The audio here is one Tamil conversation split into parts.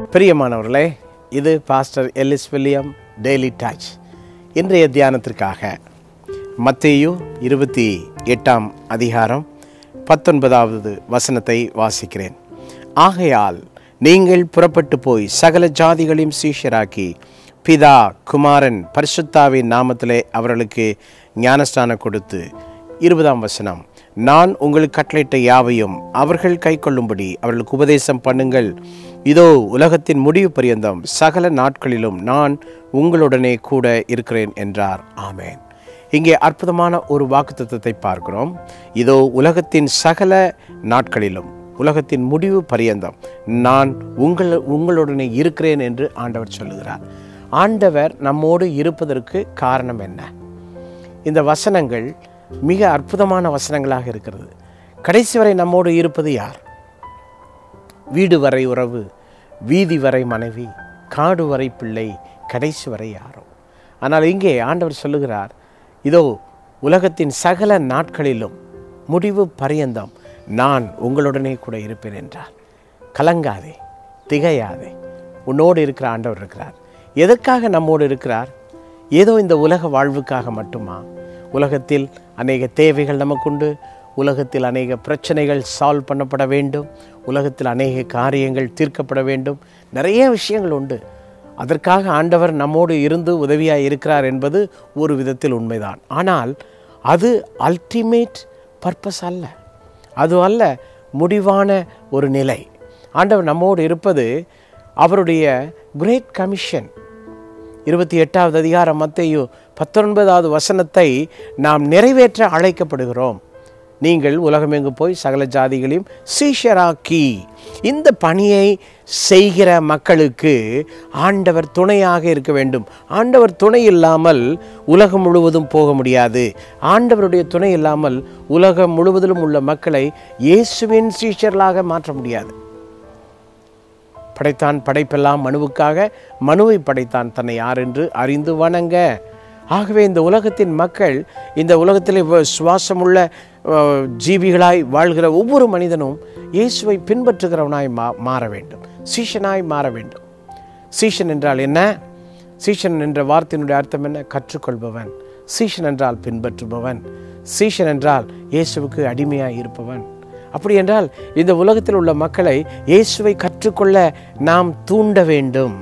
பிரியமானவர்களே இது pastor Ellis William daily touch இன்றைய தியானத்திற்காக மத்தேயு இருபத்தி எட்டாம் அதிகாரம் பத்தொன்பதாவது வசனத்தை வாசிக்கிறேன் ஆகையால் நீங்கள் புறப்பட்டு போய் சகல ஜாதிகளையும் சீஷராக்கி பிதா குமாரன் பரிசுத்தாவின் நாமத்திலே அவர்களுக்கு ஞானஸ்தானம் கொடுத்து இருபதாம் வசனம் நான் உங்களுக்கு கட்டளையிட்ட யாவையும் அவர்கள் கைக்கொள்ளும்படி அவர்களுக்கு உபதேசம் பண்ணுங்கள் இதோ உலகத்தின் முடிவு பரியந்தம் சகல நாட்களிலும் நான் உங்களுடனே கூட இருக்கிறேன் என்றார் ஆமேன் இங்கே அற்புதமான ஒரு வாக்குத்தத்தத்தை பார்க்கிறோம் இதோ உலகத்தின் சகல நாட்களிலும் உலகத்தின் முடிவு பரியந்தம் நான் உங்கள் உங்களுடனே இருக்கிறேன் என்று ஆண்டவர் சொல்லுகிறார் ஆண்டவர் நம்மோடு இருப்பதற்கு காரணம் என்ன இந்த வசனங்கள் மிக அற்புதமான வசனங்களாக இருக்கிறது கடைசி வரை நம்மோடு இருப்பது யார் வீடு வரை உறவு வீதி வரை மனைவி காடு வரை பிள்ளை கடைசி வரை யாரோ ஆனால் இங்கே ஆண்டவர் சொல்லுகிறார் இதோ உலகத்தின் சகல நாட்களிலும் முடிவு பரியந்தம் நான் உங்களுடனே கூட இருப்பேன் என்றார் கலங்காதே திகையாதே உன்னோடு இருக்கிற ஆண்டவர் இருக்கிறார் எதற்காக நம்மோடு இருக்கிறார் ஏதோ இந்த உலக வாழ்வுக்காக மட்டுமா உலகத்தில் அநேக தேவைகள் நமக்குண்டு உலகத்தில் அநேக பிரச்சனைகள் சால்வ் பண்ணப்பட வேண்டும் உலகத்தில் அநேக காரியங்கள் தீர்க்கப்பட வேண்டும் நிறைய விஷயங்கள் உண்டு அதற்காக ஆண்டவர் நம்மோடு இருந்து உதவியாக இருக்கிறார் என்பது ஒரு விதத்தில் உண்மைதான் ஆனால் அது அல்டிமேட் பர்பஸ் அல்ல அது அல்ல முடிவான ஒரு நிலை ஆண்டவர் நம்மோடு இருப்பது அவருடைய கிரேட் கமிஷன் இருபத்தி எட்டாவது அதிகாரம் மத்தையு பத்தொன்பதாவது வசனத்தை நாம் நிறைவேற்ற அழைக்கப்படுகிறோம் நீங்கள் உலகமெங்கு போய் சகல ஜாதிகளையும் சீஷராக்கி இந்த பணியை செய்கிற மக்களுக்கு ஆண்டவர் துணையாக இருக்க வேண்டும் ஆண்டவர் துணை இல்லாமல் உலகம் முழுவதும் போக முடியாது ஆண்டவருடைய துணை இல்லாமல் உலகம் முழுவதிலும் உள்ள மக்களை இயேசுவின் சீஷர்களாக மாற்ற முடியாது படைத்தான் படைப்பெல்லாம் மனுவுக்காக மனுவை படைத்தான் தன்னை யார் என்று அறிந்து வணங்க ஆகவே இந்த உலகத்தின் மக்கள் இந்த உலகத்தில் சுவாசமுள்ள அஹ், ஜீவிகளாய் வாழ்கிற ஒவ்வொரு மனிதனும் இயேசுவை பின்பற்றுகிறவனாய் மா மாற வேண்டும் சீஷனாய் மாற வேண்டும் சீஷன் என்றால் என்ன சீஷன் என்ற வார்த்தையினுடைய அர்த்தம் என்ன கற்றுக்கொள்பவன் சீஷன் என்றால் பின்பற்றுபவன் சீஷன் என்றால் இயேசுவுக்கு அடிமையாய் இருப்பவன் அப்படி என்றால் இந்த உலகத்தில் உள்ள மக்களை இயேசுவை கற்றுக்கொள்ள நாம் தூண்ட வேண்டும்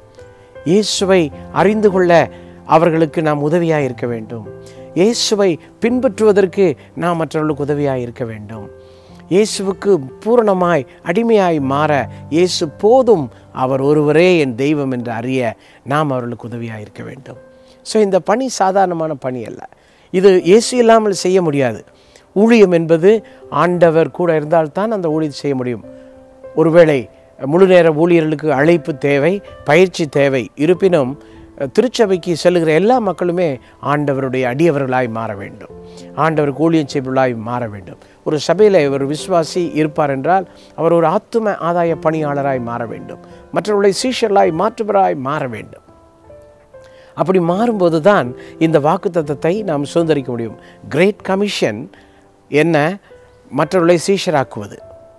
இயேசுவை அறிந்து கொள்ள அவர்களுக்கு நாம் உதவியாக இருக்க வேண்டும் இயேசுவை பின்பற்றுவதற்கு நாம் மற்றவர்களுக்கு உதவியாக இருக்க வேண்டும் இயேசுவுக்கு பூரணமாய் அடிமையாய் மாற இயேசு போதும் அவர் ஒருவரே என் தெய்வம் என்று அறிய நாம் அவர்களுக்கு உதவியாக இருக்க வேண்டும் ஸோ இந்த பணி சாதாரணமான பணி அல்ல இது இயேசு இல்லாமல் செய்ய முடியாது ஊழியம் என்பது ஆண்டவர் கூட இருந்தால்தான் அந்த ஊழியத்தை செய்ய முடியும் ஒருவேளை முழு நேர ஊழியர்களுக்கு அழைப்பு தேவை பயிற்சி தேவை இருப்பினும் திருச்சபைக்கு செல்லுகிற எல்லா மக்களுமே ஆண்டவருடைய அடியவர்களாய் மாற வேண்டும் ஆண்டவருக்கு ஊழியம் செய்பவர்களாய் மாற வேண்டும் ஒரு சபையில் ஒரு விசுவாசி இருப்பார் என்றால் அவர் ஒரு ஆத்தும ஆதாய பணியாளராய் மாற வேண்டும் மற்றவர்களை சீஷர்களாய் மாற்றுபவராய் மாற வேண்டும் அப்படி மாறும்போது தான் இந்த வாக்குத்தத்தத்தை நாம் சுதந்திரிக்க முடியும் கிரேட் கமிஷன் என்ன மற்றவர்களை சீஷராக்குவது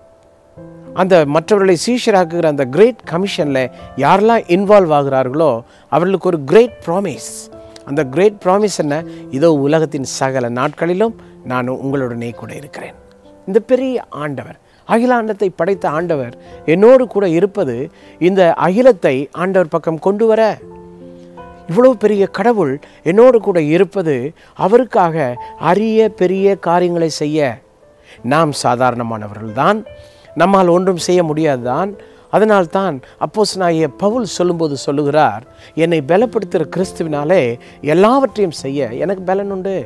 அந்த மற்றவர்களை சீஷராக்குகிற அந்த கிரேட் கமிஷனில் யாரெல்லாம் இன்வால்வ் ஆகிறார்களோ அவர்களுக்கு ஒரு கிரேட் ப்ராமிஸ் அந்த கிரேட் ப்ராமிஸ் என்ன இதோ உலகத்தின் சகல நாட்களிலும் நான் உங்களுடனே கூட இருக்கிறேன் இந்த பெரிய ஆண்டவர் அகிலாண்டத்தை படைத்த ஆண்டவர் என்னோடு கூட இருப்பது இந்த அகிலத்தை ஆண்டவர் பக்கம் கொண்டு வர இவ்வளவு பெரிய கடவுள் என்னோடு கூட இருப்பது அவருக்காக அரிய பெரிய காரியங்களை செய்ய நாம் சாதாரணமானவர்கள்தான் நம்மால் ஒன்றும் செய்ய முடியாதுதான் அதனால்தான் அப்போஸ் நாய பவுல் சொல்லும்போது சொல்லுகிறார் என்னை பலப்படுத்துகிற கிறிஸ்துவினாலே எல்லாவற்றையும் செய்ய எனக்கு பலன் உண்டு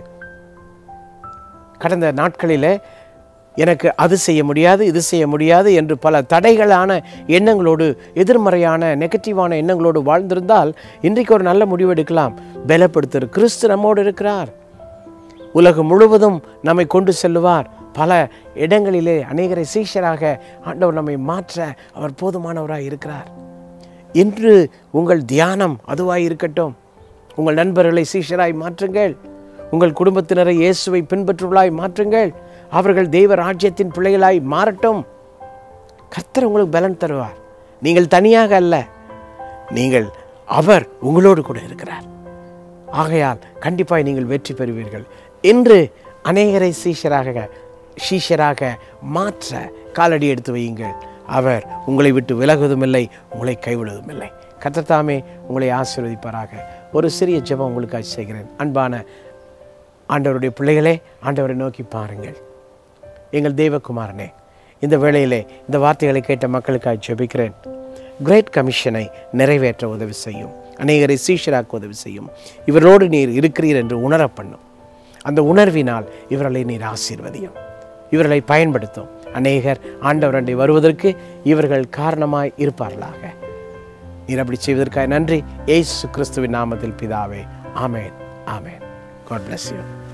கடந்த நாட்களிலே எனக்கு அது செய்ய முடியாது இது செய்ய முடியாது என்று பல தடைகளான எண்ணங்களோடு எதிர்மறையான நெகட்டிவான எண்ணங்களோடு வாழ்ந்திருந்தால் இன்றைக்கு ஒரு நல்ல முடிவு எடுக்கலாம் பலப்படுத்துகிற கிறிஸ்து நம்மோடு இருக்கிறார் உலகம் முழுவதும் நம்மை கொண்டு செல்லுவார் பல இடங்களிலே அநேகரை சீஷராக ஆண்டவர் நம்மை மாற்ற அவர் போதுமானவராய் இருக்கிறார் இன்று உங்கள் தியானம் அதுவாய் இருக்கட்டும் உங்கள் நண்பர்களை சீஷராய் மாற்றுங்கள் உங்கள் குடும்பத்தினரை இயேசுவை பின்பற்றுவர்களாய் மாற்றுங்கள் அவர்கள் தெய்வ ராஜ்யத்தின் பிள்ளைகளாய் மாறட்டும் கர்த்தர் உங்களுக்கு பலன் தருவார் நீங்கள் தனியாக அல்ல நீங்கள் அவர் உங்களோடு கூட இருக்கிறார் ஆகையால் கண்டிப்பாய் நீங்கள் வெற்றி பெறுவீர்கள் இன்று அநேகரை சீஷராக சீஷராக மாற்ற காலடி எடுத்து வையுங்கள் அவர் உங்களை விட்டு விலகுவதும் இல்லை உங்களை கைவிடுவதும் இல்லை கத்தத்தாமே உங்களை ஆசீர்வதிப்பாராக ஒரு சிறிய ஜெபம் உங்களுக்காக செய்கிறேன் அன்பான ஆண்டவருடைய பிள்ளைகளே ஆண்டவரை நோக்கி பாருங்கள் எங்கள் தெய்வகுமாரனே இந்த வேளையிலே இந்த வார்த்தைகளை கேட்ட மக்களுக்காக ஜெபிக்கிறேன் கிரேட் கமிஷனை நிறைவேற்ற உதவி செய்யும் அநேகரை சீஷராக்க உதவி செய்யும் இவரோடு நீர் இருக்கிறீர் என்று உணர பண்ணும் அந்த உணர்வினால் இவர்களை நீர் ஆசீர்வதியும் இவர்களை பயன்படுத்தும் அநேகர் ஆண்டவரண்டை வருவதற்கு இவர்கள் காரணமாய் இருப்பார்களாக நீர் அப்படி செய்வதற்காக நன்றி ஏசு கிறிஸ்துவின் நாமத்தில் பிதாவே ஆமேன் ஆமேன் காட் bless you